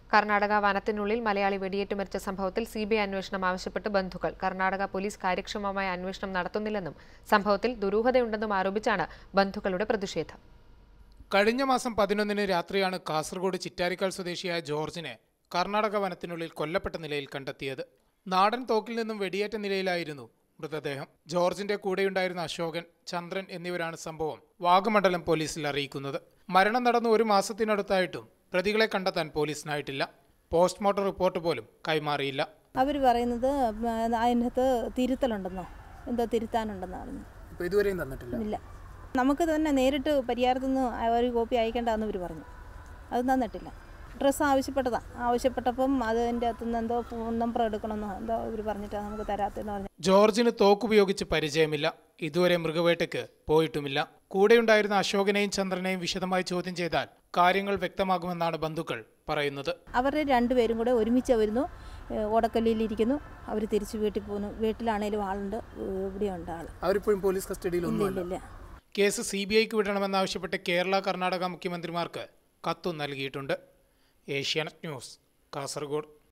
കർണാടക വനത്തിനുള്ളിൽ മലയാളി വെടിയേറ്റ് മരിച്ച സംഭവത്തിൽ സി ബി ഐ അന്വേഷണം ആവശ്യപ്പെട്ട് ബന്ധുക്കൾ കർണാടക പോലീസ് കാര്യക്ഷമമായ അന്വേഷണം നടത്തുന്നില്ലെന്നും സംഭവത്തിൽ ദുരൂഹതയുണ്ടെന്നും ആരോപിച്ചാണ് ബന്ധുക്കളുടെ പ്രതിഷേധം കഴിഞ്ഞ മാസം പതിനൊന്നിന് രാത്രിയാണ് കാസർഗോഡ് ചിറ്റാരിക്കാൽ സ്വദേശിയായ ജോർജിനെ കർണാടക വനത്തിനുള്ളിൽ കൊല്ലപ്പെട്ട നിലയിൽ കണ്ടെത്തിയത് നാടൻ തോക്കിൽ നിന്നും വെടിയേറ്റ നിലയിലായിരുന്നു മൃതദേഹം ജോർജിന്റെ കൂടെയുണ്ടായിരുന്ന അശോകൻ ചന്ദ്രൻ എന്നിവരാണ് സംഭവം വാഗമണ്ഡലം പോലീസിൽ അറിയിക്കുന്നത് മരണം നടന്ന് ഒരു മാസത്തിനടുത്തായിട്ടും പ്രതികളെ കണ്ടെത്താൻ പോലീസിനായിട്ടില്ല പോസ്റ്റ്മോർട്ടം റിപ്പോർട്ട് പോലും കൈമാറിയില്ല അവർ പറയുന്നത് ഉം, അതിനകത്ത് തിരുത്തലുണ്ടെന്നോ എന്തോ തിരുത്താനുണ്ടെന്ന് പറഞ്ഞു ഇപ്പോൾ ഇതുവരെയും തന്നിട്ടില്ല ഇല്ല നമുക്ക് തന്നെ നേരിട്ട് പരിഹാരത്തു നിന്ന് ഒരു കോപ്പി അയക്കേണ്ടതെന്ന് ഇവർ പറഞ്ഞു അത് തന്നിട്ടില്ല ഡ്രസ്സ് ആവശ്യപ്പെട്ടതാണ് ആവശ്യപ്പെട്ടപ്പം അതിൻ്റെ അകത്തുനിന്ന് എന്തോ ഫോൺ നമ്പർ എടുക്കണമെന്നോ എന്തോ ഇവർ പറഞ്ഞിട്ടാണ് നമുക്ക് തരാത്തെന്ന് പറഞ്ഞു ജോർജിന് തോക്കുപയോഗിച്ച് പരിചയമില്ല ഇതുവരെ മൃഗവേട്ടയ്ക്ക് പോയിട്ടുമില്ല കൂടെയുണ്ടായിരുന്ന അശോകനെയും ചന്ദ്രനെയും വിശദമായി ചോദ്യം ചെയ്താൽ കാര്യങ്ങൾ വ്യക്തമാകുമെന്നാണ് ബന്ധുക്കൾ പറയുന്നത് അവർ രണ്ടുപേരും കൂടെ ഒരുമിച്ച് വരുന്നു ഏഹ് ഓടക്കല്ലിലിരിക്കുന്നു അവർ തിരിച്ച് വീട്ടിൽ പോകുന്നു വീട്ടിലാണേലും ആളുണ്ട് ഏഹ് ഇവിടെയുണ്ട് ആൾ അവരിപ്പോഴും പോലീസ് കസ്റ്റഡിയിൽ ഇല്ല ഇല്ല ഇല്ല കേസ് സി ബി ഐക്ക് വിടണമെന്നാവശ്യപ്പെട്ട് കേരള കർണാടക മുഖ്യമന്ത്രിമാർക്ക് കത്തും നൽകിയിട്ടുണ്ട് ഏഷ്യാനെറ്റ് ന്യൂസ് കാസർഗോഡ്